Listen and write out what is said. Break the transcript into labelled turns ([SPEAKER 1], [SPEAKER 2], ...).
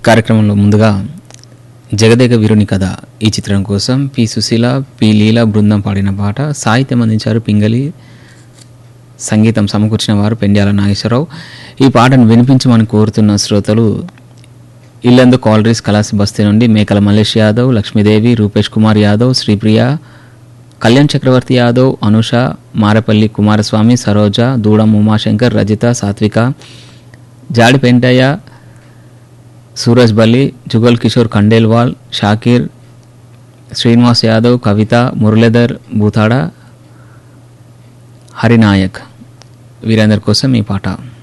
[SPEAKER 1] కార్యక్రమంలో ముందుగా జగదేక వీరుని కథ ఈ చిత్రం కోసం పి సుశీల పి లీలా బృందం పాడిన పాట సాహిత్యం అందించారు పింగళి సంగీతం సమకూర్చిన వారు పెండ్యాల నాగేశ్వరరావు ఈ పాటను వినిపించమని కోరుతున్న శ్రోతలు ఇల్లందు కాలరీస్ కలాసి బస్తీ నుండి మేకల మల్లేష్ యాదవ్ లక్ష్మీదేవి రూపేష్ కుమార్ యాదవ్ శ్రీప్రియ కళ్యాణ్ చక్రవర్తి యాదవ్ అనుష మారపల్లి కుమారస్వామి సరోజ దూడం ఉమాశంకర్ రజిత సాత్విక జాడి పెంటయ్య సూరజ్ బల్లి జుగల్ కిషోర్ ఖండేల్వాల్ షాకీర్ శ్రీనివాస్ యాదవ్ కవిత మురళీధర్ బూతాడ హరినాయక్ వీరందరి కోసం ఈ పాట